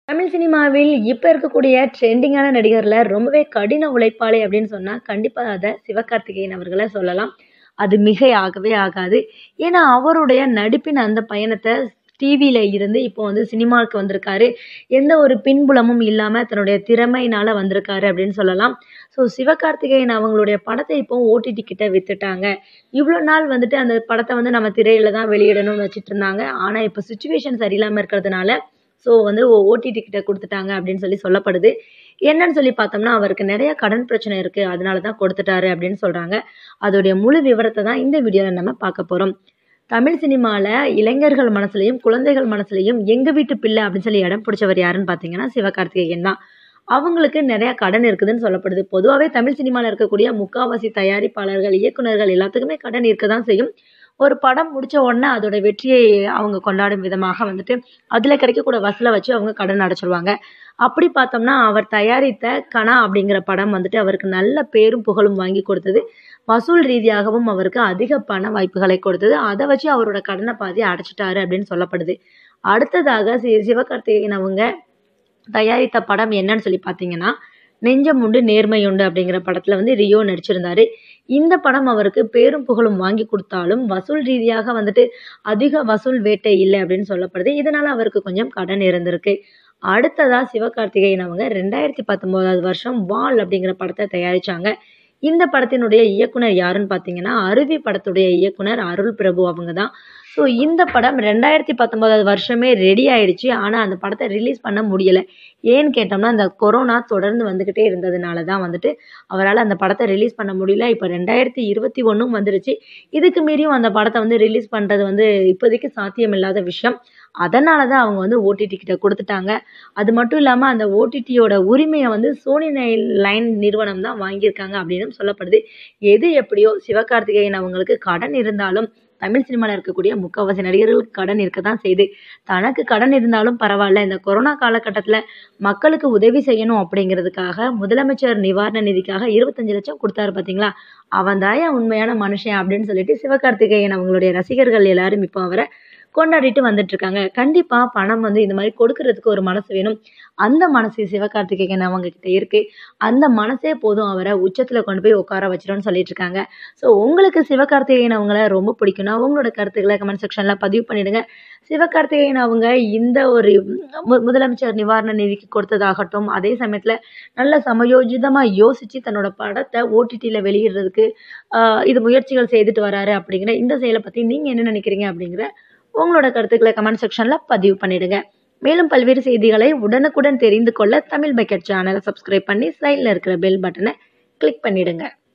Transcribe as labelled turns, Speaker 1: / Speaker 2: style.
Speaker 1: தமிழ் சினிமாவில் இப்போ இருக்கக்கூடிய ட்ரெண்டிங்கான நடிகர்ல ரொம்பவே கடின உழைப்பாளி அப்படின்னு சொன்னா கண்டிப்பா அத சிவகார்த்திகேயன் அவர்கள சொல்லலாம். அது மிகையாகவே ஆகாது. ஏன்னா, அவருடைய நடிப்பின் அந்த பயணத்த டிவில இருந்து இப்போ வந்து சினிமாவுக்கு வந்திருக்காரு. எந்த ஒரு பின்புலமும் இல்லாம தன்னுடைய திறமையினால வந்திருக்காரு அப்படின்னு சொல்லலாம். ஸோ சிவகார்த்திகேயன் அவங்களுடைய படத்த இப்போ ஓடிடி கிட்ட வித்துட்டாங்க. இவ்ளோ நாள் வந்துட்டு அந்த படத்த வந்து நம்ம திரையில தான் வெளியிடணும்னு வச்சுட்டு இருந்தாங்க. ஆனா, இப்போ சிச்சுவேஷன் சரியில்லாம இருக்கிறதுனால ஸோ வந்து ஓடிடி கிட்ட குடுத்துட்டாங்க அப்படின்னு சொல்லி சொல்லப்படுது. என்னன்னு சொல்லி பார்த்தோம்னா, அவருக்கு நெறைய கடன் பிரச்சனை இருக்கு. அதனால தான் கொடுத்துட்டாரு அப்படின்னு சொல்றாங்க. அதோடைய முழு விவரத்த தான் இந்த வீடியோல நம்ம பார்க்க போறோம். தமிழ் சினிமால இளைஞர்கள் மனசுலயும், குழந்தைகள் மனசுலயும் எங்க வீட்டு பிள்ளை அப்படின்னு சொல்லி இடம் பிடிச்சவர் யாருன்னு பார்த்தீங்கன்னா, சிவகார்த்திகேயன் தான். அவங்களுக்கு நெறைய கடன் இருக்குதுன்னு சொல்லப்படுது. பொதுவாவே தமிழ் சினிமால இருக்கக்கூடிய முக்காவாசி தயாரிப்பாளர்கள், இயக்குனர்கள் எல்லாத்துக்குமே கடன் இருக்க தான் செய்யும். ஒரு படம் முடிச்ச உடனே அதோட வெற்றியை அவங்க கொண்டாடும் விதமாக வந்துட்டு, அதுல கிடைக்கக்கூடிய வசூல வச்சு அவங்க கடன் அடைச்சுருவாங்க. அப்படி பார்த்தோம்னா, அவர் தயாரித்த கனா அப்படிங்கிற படம் வந்துட்டு அவருக்கு நல்ல பேரும், புகழும் வாங்கி கொடுத்தது. வசூல் ரீதியாகவும் அவருக்கு அதிக பண வாய்ப்புகளை கொடுத்தது. அத வச்சு அவரோட கடன பாதி அடைச்சுட்டாரு அப்படின்னு சொல்லப்படுது. அடுத்ததாக சி சிவகார்த்திகேயன் அவங்க தயாரித்த படம் என்னன்னு சொல்லி பார்த்தீங்கன்னா, நெஞ்சம் உண்டு நேர்மை உண்டு அப்படிங்கிற படத்துல வந்து ரியோ நடிச்சிருந்தாரு. இந்த படம் அவருக்கு பேரும், புகழும் வாங்கி குடுத்தாலும், வசூல் ரீதியாக வந்துட்டு அதிக வசூல் வேட்டை இல்ல அப்படின்னு சொல்லப்படுது. இதனால அவருக்கு கொஞ்சம் கடன் இருந்திருக்கு. அடுத்ததா சிவகார்த்திகேயன் அவங்க 2019வது வருஷம் வால் அப்படிங்கிற படத்த தயாரிச்சாங்க. இந்த படத்தினுடைய இயக்குனர் யாருன்னு பார்த்தீங்கன்னா, அருவி படத்துடைய இயக்குனர் அருள் பிரபு அவங்க தான். ஸோ இந்த படம் 2019வது வருஷமே ரெடி ஆயிடுச்சு. ஆனா, அந்த படத்த ரிலீஸ் பண்ண முடியல. ஏன்னு கேட்டோம்னா, இந்த கொரோனா தொடர்ந்து வந்துகிட்டே இருந்ததுனால தான் வந்துட்டு அவரால அந்த படத்த ரிலீஸ் பண்ண முடியல. இப்ப 2021ம் வந்துருச்சு. இதுக்கு மீறியும் அந்த படத்த வந்து ரிலீஸ் பண்றது வந்து இப்போதைக்கு சாத்தியமில்லாத விஷயம். அதனால தான் அவங்க வந்து ஓடிடி கிட்ட குடுத்துட்டாங்க. அது மட்டும் இல்லாம அந்த ஓடிடியோட உரிமைய வந்து சோனி நை லைன் நிறுவனம் தான் வாங்கியிருக்காங்க அப்படின்னும் சொல்லப்படுது. எது எப்படியோ சிவகார்த்திகேயன் அவங்களுக்கு கடன் இருந்தாலும், தமிழ் சினிமால இருக்கக்கூடிய முக்காவாசி நடிகர்களுக்கு கடன் இருக்க தான் செய்யுது. தனக்கு கடன் இருந்தாலும் பரவால்ல. இந்த கொரோனா காலகட்டத்துல மக்களுக்கு உதவி செய்யணும் அப்படிங்கிறதுக்காக முதலமைச்சர் நிவாரண நிதிக்காக 25,00,000 குடுத்தாரு பார்த்தீங்களா? அவன் தான்யா உண்மையான மனுஷன் அப்படின்னு சொல்லிட்டு சிவகார்த்திகேயன் அவங்களுடைய ரசிகர்கள் எல்லாரும் இப்போ அவர கொண்டாடிட்டு வந்துட்டு இருக்காங்க. கண்டிப்பா பணம் வந்து இந்த மாரி கொடுக்கறதுக்கு ஒரு மனசு வேணும். அந்த மனசு சிவகார்த்திகேயன் அவங்க கிட்ட இருக்கு. அந்த மனசே போதும் அவர உச்சத்துல கொண்டு போய் உட்கார வச்சுரும்னு சொல்லிட்டு இருக்காங்க. ஸோ உங்களுக்கு சிவகார்த்திகேயன் அவங்கள ரொம்ப பிடிக்கும்னா, உங்களோட கருத்துக்கள கமெண்ட் செக்ஷன்ல பதிவு பண்ணிடுங்க. சிவகார்த்திகேயன் அவங்க இந்த ஒரு மு முதலமைச்சர் நிவாரண நிதிக்கு கொடுத்ததாகட்டும், அதே சமயத்துல நல்ல சமயோஜிதமா யோசிச்சு தன்னோட படத்த ஓடிடில வெளியிடுறதுக்கு அ இது முயற்சிகள் செய்துட்டு வராரு அப்படிங்கிற இந்த செயல பத்தி நீங்க என்ன நினைக்கிறீங்க? அப்படிங்கிற உங்களோட கருத்துக்கள கமெண்ட் செக்ஷன்ல பதிவு பண்ணிடுங்க. மேலும் பல்வேறு செய்திகளை உடனுக்குடன் தெரிந்து கொள்ள தமிழ் பக்கெட் சேனல சப்ஸ்கிரைப் பண்ணி சைட்ல இருக்கிற பெல் பட்டன கிளிக் பண்ணிடுங்க.